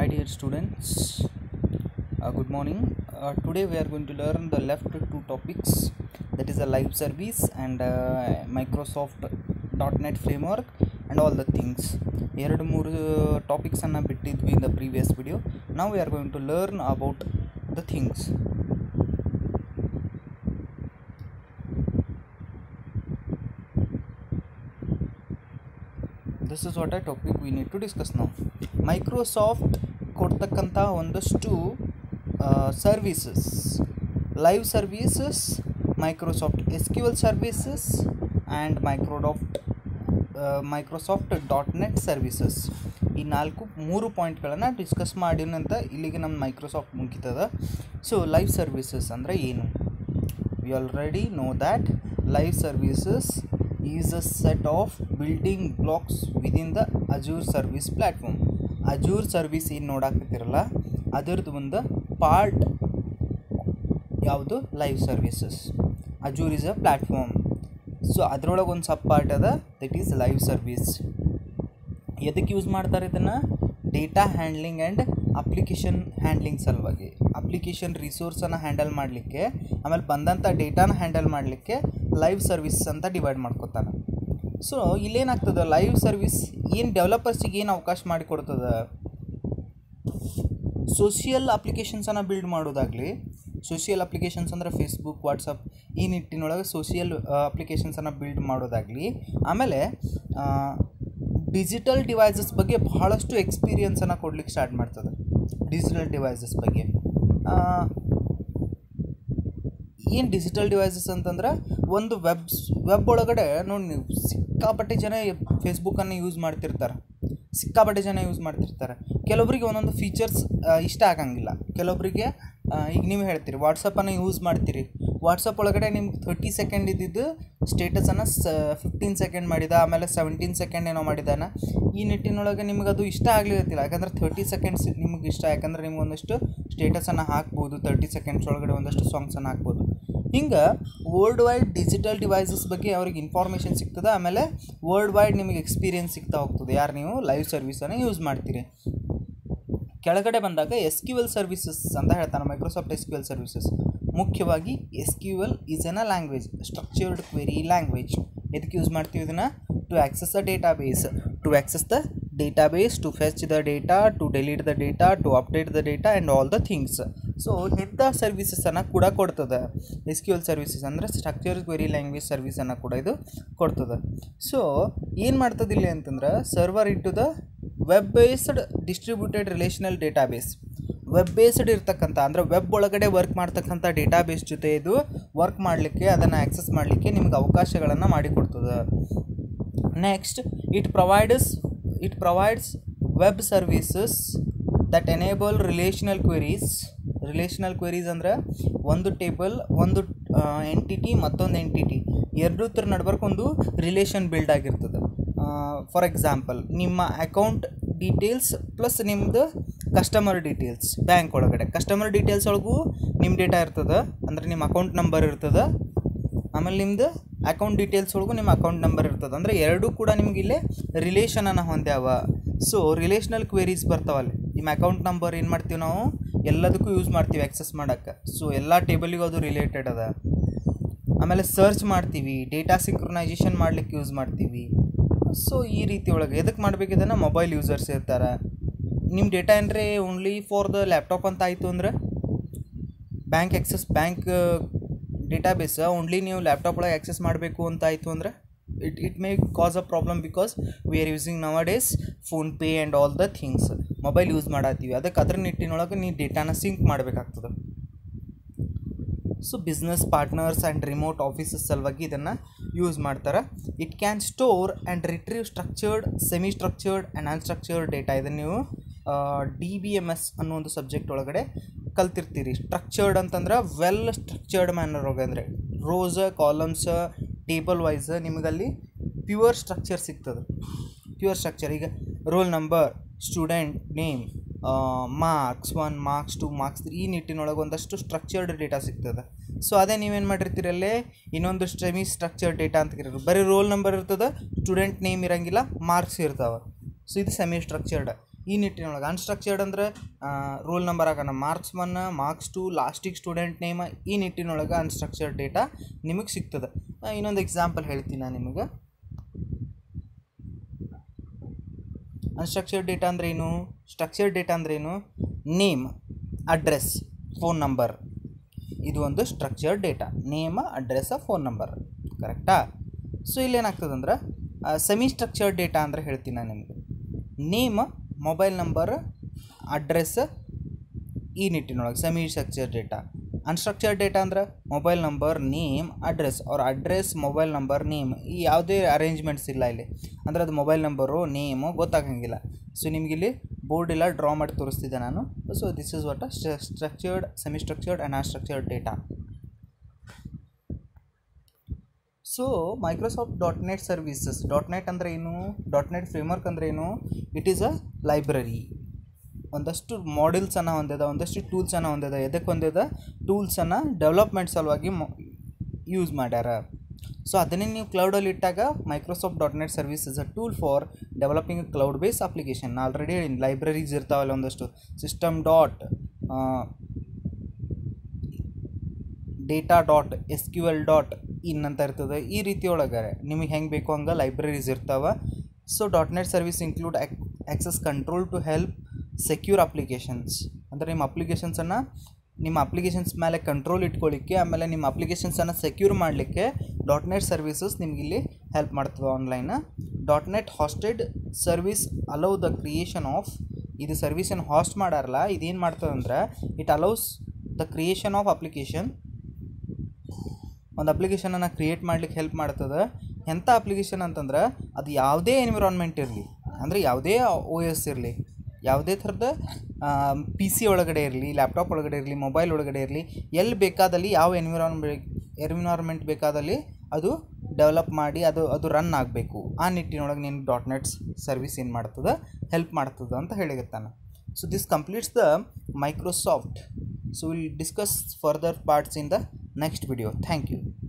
Hi dear students, uh, good morning. Uh, today we are going to learn the left two topics that is a live service and uh, Microsoft .NET framework and all the things. ಎರಡು ಮೂರು ಟಾಪಿಕ್ಸನ್ನು ಬಿಟ್ಟಿದ್ವಿ in the previous video ನಾವು we are going to learn about the things this is what I topic we need to discuss ನಾವು Microsoft ಕೊಡ್ತಕ್ಕಂಥ ಒಂದಷ್ಟು services live services Microsoft S Q L services and Microsoft Microsoft dot net services ಈ ನಾಲ್ಕು ಮೂರು ಪಾಯಿಂಟ್ಗಳನ್ನು discuss ಮಾಡಿನಂತ ಇಲ್ಲಿಗೆ ನಮ್ಮ ಮೈಕ್ರೋಸಾಫ್ಟ್ ಮುಗಿತದ ಸೊ ಲೈವ್ ಸರ್ವೀಸಸ್ ಅಂದರೆ ಏನು we already know that live services is a set of building blocks within the Azure service platform Azure service ಏನು ನೋಡಾಕತ್ತಿರಲ್ಲ ಅದರದ್ದು ಒಂದು ಪಾರ್ಟ್ ಯಾವುದು live services Azure is a platform so ಅದರೊಳಗೆ ಒಂದು ಸಬ್ ಪಾರ್ಟ್ ಅದ ದಟ್ ಈಸ್ ಲೈವ್ ಸರ್ವಿಸ್ ಎದಕ್ಕೆ use ಮಾಡ್ತಾರೆ ಇದನ್ನು data handling and application handling ಸಲುವಾಗಿ ಅಪ್ಲಿಕೇಶನ್ ರಿಸೋರ್ಸನ್ನು ಹ್ಯಾಂಡಲ್ ಮಾಡಲಿಕ್ಕೆ ಆಮೇಲೆ ಬಂದಂಥ ಡೇಟಾನ ಹ್ಯಾಂಡಲ್ ಮಾಡಲಿಕ್ಕೆ ಲೈವ್ ಸರ್ವಿಸ್ ಅಂತ ಡಿವೈಡ್ ಮಾಡ್ಕೊತಾನೆ ಸೊ ಇಲ್ಲೇನಾಗ್ತದೆ ಲೈವ್ ಸರ್ವಿಸ್ ಏನು ಡೆವಲಪರ್ಸಿಗೆ ಏನು ಅವಕಾಶ ಮಾಡಿಕೊಡ್ತದೆ ಸೋಷಿಯಲ್ ಅಪ್ಲಿಕೇಶನ್ಸನ್ನು ಬಿಲ್ಡ್ ಮಾಡೋದಾಗಲಿ ಸೋಷಿಯಲ್ ಅಪ್ಲಿಕೇಶನ್ಸ್ ಅಂದರೆ ಫೇಸ್ಬುಕ್ ವಾಟ್ಸಪ್ ಈ ನಿಟ್ಟಿನೊಳಗೆ ಸೋಷಿಯಲ್ ಅಪ್ಲಿಕೇಶನ್ಸನ್ನು ಬಿಲ್ಡ್ ಮಾಡೋದಾಗಲಿ ಆಮೇಲೆ ಡಿಜಿಟಲ್ ಡಿವೈಸಸ್ ಬಗ್ಗೆ ಬಹಳಷ್ಟು ಎಕ್ಸ್ಪೀರಿಯನ್ಸನ್ನು ಕೊಡ್ಲಿಕ್ಕೆ ಸ್ಟಾರ್ಟ್ ಮಾಡ್ತದೆ ಡಿಜಿಟಲ್ ಡಿವೈಸಸ್ ಬಗ್ಗೆ ಏನು ಡಿಜಿಟಲ್ ಡಿವೈಸಸ್ ಅಂತಂದ್ರೆ ಒಂದು ವೆಬ್ಸ್ ವೆಬ್ ಒಳಗಡೆ ನೋಡಿ ನೀವು ಸಿಕ್ಕಾಪಟ್ಟೆ ಜನ ಫೇಸ್ಬುಕ್ಕನ್ನು ಯೂಸ್ ಮಾಡ್ತಿರ್ತಾರೆ ಸಿಕ್ಕಾಪಟ್ಟೆ ಜನ ಯೂಸ್ ಮಾಡ್ತಿರ್ತಾರೆ ಕೆಲವೊಬ್ಬರಿಗೆ ಒಂದೊಂದು ಫೀಚರ್ಸ್ ಇಷ್ಟ ಆಗಂಗಿಲ್ಲ ಕೆಲವೊಬ್ಬರಿಗೆ ಈಗ ನೀವು ಹೇಳ್ತೀರಿ ವಾಟ್ಸಪ್ಪನ್ನು ಯೂಸ್ ಮಾಡ್ತೀರಿ ವಾಟ್ಸಪ್ ಒಳಗಡೆ ನಿಮ್ಗೆ ಥರ್ಟಿ ಸೆಕೆಂಡ್ ಇದ್ದಿದ್ದು ಸ್ಟೇಟಸನ್ನು ಸ ಫಿಫ್ಟೀನ್ ಸೆಕೆಂಡ್ ಮಾಡಿದ ಆಮೇಲೆ ಸೆವೆಂಟೀನ್ ಸೆಕೆಂಡ್ ಏನೋ ಮಾಡಿದಾನ ಈ ನಿಟ್ಟಿನೊಳಗೆ ನಿಮಗೆ ಅದು ಇಷ್ಟ ಆಗ್ಲಿರತ್ತಿಲ್ಲ ಯಾಕಂದ್ರೆ ಥರ್ಟಿ ಸೆಕೆಂಡ್ಸ್ ನಿಮ್ಗೆ ಇಷ್ಟ ಯಾಕಂದ್ರೆ ನಿಮ್ಗೆ ಒಂದಷ್ಟು ಸ್ಟೇಟಸನ್ನು ಹಾಕ್ಬೋದು ತರ್ಟಿ ಸೆಕೆಂಡ್ಸ್ ಒಳಗಡೆ ಒಂದಷ್ಟು ಸಾಂಗ್ಸನ್ನು ಹಾಕ್ಬೋದು ಹಿಂಗೆ ವರ್ಲ್ಡ್ ವೈಡ್ ಡಿಜಿಟಲ್ ಡಿವೈಸಸ್ ಬಗ್ಗೆ ಅವ್ರಿಗೆ ಇನ್ಫಾರ್ಮೇಷನ್ ಸಿಗ್ತದೆ ಆಮೇಲೆ ವರ್ಲ್ಡ್ ವೈಡ್ ನಿಮಗೆ ಎಕ್ಸ್ಪೀರಿಯನ್ಸ್ ಸಿಗ್ತಾ ಹೋಗ್ತದೆ ಯಾರು ನೀವು ಲೈವ್ ಸರ್ವಿಸನ್ನು ಯೂಸ್ ಮಾಡ್ತೀರಿ ಕೆಳಗಡೆ ಬಂದಾಗ ಎಸ್ ಕ್ಯೂ ಎಲ್ ಸರ್ವಿಸಸ್ ಅಂತ ಹೇಳ್ತಾನೆ Microsoft S Q L services ಮುಖ್ಯವಾಗಿ S Q L is an a language structured query language ಎದಕ್ಕೆ ಯೂಸ್ ಮಾಡ್ತೀವಿ ಇದನ್ನು to access the database to access the database to fetch the data to delete the data to update the data and all the things so ಇಂಥ ಸರ್ವಿಸಸನ್ನು ಕೂಡ ಕೊಡ್ತದೆ S Q L services ಅಂದರೆ structure query language ಸರ್ವಿಸನ್ನು ಕೂಡ ಇದು ಕೊಡ್ತದೆ so ಏನು ಮಾಡ್ತದೆ ಇಲ್ಲಿ ಅಂತಂದ್ರೆ server into the web based distributed relational database web based ಇರ್ತಕ್ಕಂಥ ಅಂದರೆ ವೆಬ್ ಒಳಗಡೆ ವರ್ಕ್ ಮಾಡ್ತಕ್ಕಂಥ ಡೇಟಾಬೇಸ್ ಜೊತೆ ಇದು ವರ್ಕ್ ಮಾಡಲಿಕ್ಕೆ ಅದನ್ನು ಆ್ಯಕ್ಸಸ್ ಮಾಡಲಿಕ್ಕೆ ನಿಮ್ಗೆ ಅವಕಾಶಗಳನ್ನು ಮಾಡಿಕೊಡ್ತದೆ next it provides it provides web services that enable relational queries relational queries ಅಂದರೆ ಒಂದು ಟೇಬಲ್ ಒಂದು ಎಂಟಿಟಿ ಮತ್ತೊಂದು ಎಂಟಿಟಿ ಎರಡೂತರ ನಡ್ಬರ್ಕ್ ಒಂದು ರಿಲೇಷನ್ ಬಿಲ್ಡ್ ಆಗಿರ್ತದೆ ಫಾರ್ ಎಕ್ಸಾಂಪಲ್ ನಿಮ್ಮ ಅಕೌಂಟ್ ಡೀಟೇಲ್ಸ್ ಪ್ಲಸ್ ನಿಮ್ಮದು ಕಸ್ಟಮರ್ ಡೀಟೇಲ್ಸ್ ಬ್ಯಾಂಕ್ ಒಳಗಡೆ ಕಸ್ಟಮರ್ ಡೀಟೇಲ್ಸ್ ಒಳಗೂ ನಿಮ್ಮ ಡೇಟಾ ಇರ್ತದೆ ಅಂದರೆ ನಿಮ್ಮ ಅಕೌಂಟ್ ನಂಬರ್ ಇರ್ತದೆ ಆಮೇಲೆ ನಿಮ್ಮದು ಅಕೌಂಟ್ ಡೀಟೇಲ್ಸ್ ಒಳಗೂ ನಿಮ್ಮ ಅಕೌಂಟ್ ನಂಬರ್ ಇರ್ತದೆ ಅಂದರೆ ಎರಡೂ ಕೂಡ ನಿಮ್ಗೆ ಇಲ್ಲೇ ರಿಲೇಷನನ್ನು ಹೊಂದ್ಯಾವ ಸೊ ರಿಲೇಷನಲ್ ಕ್ವೆರೀಸ್ ಬರ್ತಾವಲ್ಲಿ ನಿಮ್ಮ ಅಕೌಂಟ್ ನಂಬರ್ ಏನು ಮಾಡ್ತೀವಿ ನಾವು ಎಲ್ಲದಕ್ಕೂ ಯೂಸ್ ಮಾಡ್ತೀವಿ ಆ್ಯಕ್ಸಸ್ ಮಾಡೋಕ್ಕೆ ಸೊ ಎಲ್ಲ ಟೇಬಲಿಗೂ ಅದು ರಿಲೇಟೆಡ್ ಅದ ಆಮೇಲೆ ಸರ್ಚ್ ಮಾಡ್ತೀವಿ ಡೇಟಾ ಸಿಂಕ್ರೊನೈಸೇಷನ್ ಮಾಡ್ಲಿಕ್ಕೆ ಯೂಸ್ ಮಾಡ್ತೀವಿ ಸೊ ಈ ರೀತಿ ಒಳಗೆ ಎದಕ್ಕೆ ಮಾಡಬೇಕಿದನ್ನು ಮೊಬೈಲ್ ಯೂಸರ್ಸ್ ಇರ್ತಾರೆ ನಿಮ್ಮ ಡೇಟಾ ಏನ್ರಿ ಓನ್ಲಿ ಫಾರ್ ದ ಲ್ಯಾಪ್ಟಾಪ್ ಅಂತ ಆಯಿತು ಅಂದ್ರೆ bank access bank database only ನೀವು ಲ್ಯಾಪ್ಟಾಪ್ ಒಳಗೆ ಆ್ಯಕ್ಸಸ್ ಮಾಡಬೇಕು ಅಂತ ಆಯಿತು ಅಂದರೆ it it may cause a problem because we are using nowadays PhonePe and all the things mobile use ಮಾಡತ್ತೀವಿ ಅದಕ್ಕೆ ಅದ್ರ ನಿಟ್ಟಿನೊಳಗೆ ನೀವು ಡೇಟಾನ ಸಿಂಕ್ ಮಾಡಬೇಕಾಗ್ತದೆ so business partners and remote offices ಸಲುವಾಗಿ ಇದನ್ನು ಯೂಸ್ ಮಾಡ್ತಾರೆ it can store and retrieve structured semi structured and unstructured data ಇದನ್ನು ನೀವು ಡಿ ಬಿ ಎಮ್ ಎಸ್ ಅನ್ನೋ ಒಂದು ಸಬ್ಜೆಕ್ಟ್ ಒಳಗಡೆ ಕಲ್ತಿರ್ತೀರಿ ಸ್ಟ್ರಕ್ಚರ್ಡ್ ಅಂತಂದ್ರೆ ವೆಲ್ ಸ್ಟ್ರಕ್ಚರ್ಡ್ ಮ್ಯಾನರ್ ಒಳಗೆ ಅಂದರೆ ರೋಸ್ ಕಾಲಮ್ಸ್ ಟೇಬಲ್ ವೈಸ್ ನಿಮಗಲ್ಲಿ ಪ್ಯೂರ್ ಸ್ಟ್ರಕ್ಚರ್ ಸಿಗ್ತದೆ ಪ್ಯೂರ್ ಸ್ಟ್ರಕ್ಚರ್ ಈಗ roll number student name marks one marks two marks three ಈ ನಿಟ್ಟಿನೊಳಗೆ ಒಂದಷ್ಟು ಸ್ಟ್ರಕ್ಚರ್ಡ್ ಡೇಟಾ ಸಿಗ್ತದೆ ಸೊ ಅದೇ ನೀವೇನು ಮಾಡಿರ್ತೀರಿ ಅಲ್ಲೇ ಇನ್ನೊಂದು ಸೆಮಿ ಸ್ಟ್ರಕ್ಚರ್ಡ್ ಡೇಟಾ ಅಂತ ಕರೀರಿ ಬರೀ ರೋಲ್ ನಂಬರ್ ಇರ್ತದೆ ಸ್ಟೂಡೆಂಟ್ ನೇಮ್ ಇರಂಗಿಲ್ಲ ಮಾರ್ಕ್ಸ್ ಇರ್ತಾವೆ ಸೊ ಇದು ಸೆಮಿ ಸ್ಟ್ರಕ್ಚರ್ಡ್ ಈ ನಿಟ್ಟಿನೊಳಗೆ ಅನ್ಸ್ಟ್ರಕ್ಚರ್ಡ್ ಅಂದ್ರೆ ರೋಲ್ ನಂಬರ್ ಆಗೋಣ ಮಾರ್ಕ್ಸ್ ಒನ್ ಮಾರ್ಕ್ಸ್ ಟು ಲಾಸ್ಟಿಗೆ ಸ್ಟೂಡೆಂಟ್ ನೇಮ್ ಈ ನಿಟ್ಟಿನೊಳಗೆ ಅನ್ಸ್ಟ್ರಕ್ಚರ್ಡ್ ಡೇಟಾ ನಿಮಗೆ ಸಿಗ್ತದೆ ಆ, ಇನ್ನೊಂದು ಎಕ್ಸಾಂಪಲ್ ಹೇಳ್ತೀನಿ ನಾನು ನಿಮಗೆ ಅನ್ಸ್ಟ್ರಕ್ಚರ್ಡ್ ಡೇಟಾ ಅಂದ್ರೆ ಏನು ಸ್ಟ್ರಕ್ಚರ್ಡ್ ಡೇಟಾ ಅಂದ್ರೆ ಏನು ನೇಮ್ ಅಡ್ರೆಸ್ ಫೋನ್ ನಂಬರ್ ಇದು ಒಂದು structured data name address phone number ಕರೆಕ್ಟಾ ಸೊ ಇಲ್ಲೇನಾಗ್ತದೆ ಅಂದ್ರೆ ಸೆಮಿ ಸ್ಟ್ರಕ್ಚರ್ಡ್ ಡೇಟಾ ಅಂದ್ರೆ ಹೇಳ್ತೀನಿ ನಾನು ನಿಮಗೆ ನೇಮ್ ಮೊಬೈಲ್ ನಂಬರ್ ಅಡ್ರೆಸ್ ಈ ನಿಟ್ಟಿನೊಳಗೆ semi structured data unstructured data ಅಂದ್ರೆ ಮೊಬೈಲ್ ನಂಬರ್ ನೇಮ್ ಅಡ್ರೆಸ್ ಅವ್ರ ಅಡ್ರೆಸ್ ಮೊಬೈಲ್ ನಂಬರ್ ನೇಮ್ ಈ ಯಾವುದೇ ಅರೇಂಜ್ಮೆಂಟ್ಸ್ ಇಲ್ಲ ಇಲ್ಲಿ ಅಂದರೆ ಅದು ಮೊಬೈಲ್ ನಂಬರು ನೇಮು ಗೊತ್ತಾಗಂಗಿಲ್ಲ ಸೊ ನಿಮಗಿಲ್ಲಿ ಬೋರ್ಡ್ ಎಲ್ಲ ಡ್ರಾ ಮಾಡಿ ತೋರಿಸ್ತಿದ್ದೆ ನಾನು so this is what structured semi structured and unstructured data so Microsoft dot net services dot net ಅಂದರೆ ಏನು ಡಾಟ್ ನೆಟ್ ಫ್ರೇಮ್ವರ್ಕ್ ಅಂದರೆ ಏನು ಇಟ್ ಈಸ್ ಅ ಲೈಬ್ರರಿ ಒಂದಷ್ಟು ಮಾಡೆಲ್ಸನ್ನು ಹೊಂದಿದ ಒಂದಷ್ಟು ಟೂಲ್ಸನ್ನು ಹೊಂದಿದ ಎದಕ್ಕೆ ಹೊಂದಿದ ಟೂಲ್ಸನ್ನು ಡೆವಲಪ್ಮೆಂಟ್ ಸಲುವಾಗಿ ಯೂಸ್ ಮಾಡ್ಯಾರ ಸೊ ಅದನ್ನೇ ನೀವು ಕ್ಲೌಡಲ್ಲಿ ಇಟ್ಟಾಗ Microsoft dot net service is a tool for developing cloud base application already libraries ಇರ್ತಾವಲ್ಲ ಒಂದಷ್ಟು system dot data dot S Q L dot in ಅಂತ ಇರ್ತದೆ ಈ ರೀತಿ ಒಳಗೆ ನಿಮಗೆ ಹೆಂಗೆ ಬೇಕು ಹಂಗೆ ಲೈಬ್ರರೀಸ್ ಇರ್ತಾವೆ so dot net service include access control to help secure applications ಅಂದರೆ ನಿಮ್ಮ ಅಪ್ಲಿಕೇಶನ್ಸನ್ನು ನಿಮ್ಮ ಅಪ್ಲಿಕೇಶನ್ಸ್ ಮೇಲೆ ಕಂಟ್ರೋಲ್ ಇಟ್ಕೊಳ್ಳಿಕ್ಕೆ ಆಮೇಲೆ ನಿಮ್ಮ ಅಪ್ಲಿಕೇಶನ್ಸನ್ನು ಸೆಕ್ಯೂರ್ ಮಾಡಲಿಕ್ಕೆ ಡಾಟ್ ನೆಟ್ ಸರ್ವಿಸಸ್ ನಿಮಗಿಲ್ಲಿ ಹೆಲ್ಪ್ ಮಾಡ್ತದೆ online dot net hosted service allow the creation of ಇದು ಸರ್ವಿಸನ್ನು ಹಾಸ್ಟ್ ಮಾಡಾರಲ್ಲ ಇದೇನು ಮಾಡ್ತದೆ ಅಂದ್ರೆ it allows the creation of application ಒಂದು ಅಪ್ಲಿಕೇಶನನ್ನು ಕ್ರಿಯೇಟ್ ಮಾಡ್ಲಿಕ್ಕೆ ಹೆಲ್ಪ್ ಮಾಡ್ತದೆ ಎಂಥ ಅಪ್ಲಿಕೇಶನ್ ಅಂತಂದ್ರೆ ಅದು ಯಾವುದೇ ಎನ್ವಿರಾನ್ಮೆಂಟ್ ಇರಲಿ ಅಂದರೆ ಯಾವುದೇ ಓ ಎಸ್ ಇರಲಿ ಯಾವುದೇ ಥರದ ಪಿ ಸಿ ಒಳಗಡೆ ಇರಲಿ ಲ್ಯಾಪ್ಟಾಪ್ ಒಳಗಡೆ ಇರಲಿ ಮೊಬೈಲ್ ಒಳಗಡೆ ಇರಲಿ ಎಲ್ಲಿ ಬೇಕಾದಲ್ಲಿ ಯಾವ ಎನ್ವಿರಾನ್ಮೆಂಟ್ ಎನ್ವಿರಾನ್ಮೆಂಟ್ ಬೇಕಾದಲ್ಲಿ ಅದು ಡೆವಲಪ್ ಮಾಡಿ ಅದು ಅದು ರನ್ ಆಗಬೇಕು ಆ ನಿಟ್ಟಿನೊಳಗೆ ನೀನು ಡಾಟ್ ನೆಟ್ಸ್ ಸರ್ವಿಸ್ ಏನು ಮಾಡ್ತದೆ ಹೆಲ್ಪ್ ಮಾಡ್ತದೆ ಅಂತ ಹೇಳಿಗತ್ತಾನೆ so this completes the Microsoft so will discuss further parts in the next video thank you